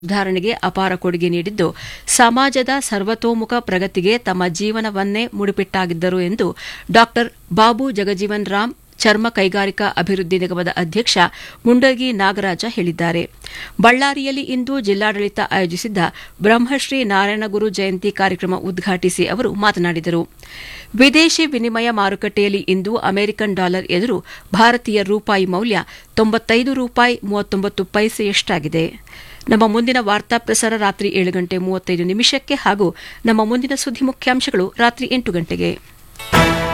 ಸುಧಾರಣೆಗೆ ಅಪಾರ ಕೊಡುಗೆ ನೀಡಿದ್ದು ಸಮಾಜದ ಸರ್ವತೋಮುಖ ಪ್ರಗತಿಗೆ ತಮ್ಮ ಜೀವನವನ್ನೇ ಮುಡಿಪಿಟ್ಟಾಗಿದ್ದರು ಎಂದು ಡಾ ಬಾಬು ಜಗಜೀವನ್ ರಾಮ್ ಚರ್ಮ ಕೈಗಾರಿಕಾ ಅಭಿವೃದ್ಧಿ ನಿಗಮದ ಅಧ್ಯಕ್ಷ ಮುಂಡಗಿ ನಾಗರಾಜ ಹೇಳಿದ್ದಾರೆ ಬಳ್ಳಾರಿಯಲ್ಲಿ ಇಂದು ಜಿಲ್ಲಾಡಳಿತ ಆಯೋಜಿಸಿದ್ದ ಬ್ರಹ್ಮಶ್ರೀ ನಾರಾಯಣಗುರು ಜಯಂತಿ ಕಾರ್ಯಕ್ರಮ ಉದ್ಘಾಟಿಸಿ ಅವರು ಮಾತನಾಡಿದರು ವಿದೇಶಿ ವಿನಿಮಯ ಮಾರುಕಟ್ಟೆಯಲ್ಲಿ ಇಂದು ಅಮೆರಿಕನ್ ಡಾಲರ್ ಎದುರು ಭಾರತೀಯ ರೂಪಾಯಿ ಮೌಲ್ಯ ತೊಂಬತ್ತೈದು ರೂಪಾಯಿ ಮೂವತ್ತೊಂಬತ್ತು ಪೈಸೆಯಷ್ಟಾಗಿದೆ ನಮ್ಮ ಮುಂದಿನ ವಾರ್ತಾ ಪ್ರಸಾರ ರಾತ್ರಿ ಏಳು ಗಂಟೆ ಮೂವತ್ತೈದು ನಿಮಿಷಕ್ಕೆ ಹಾಗೂ ನಮ್ಮ ಮುಂದಿನ ಸುದ್ದಿ ಮುಖ್ಯಾಂಶಗಳು ರಾತ್ರಿ ಎಂಟು ಗಂಟೆಗೆ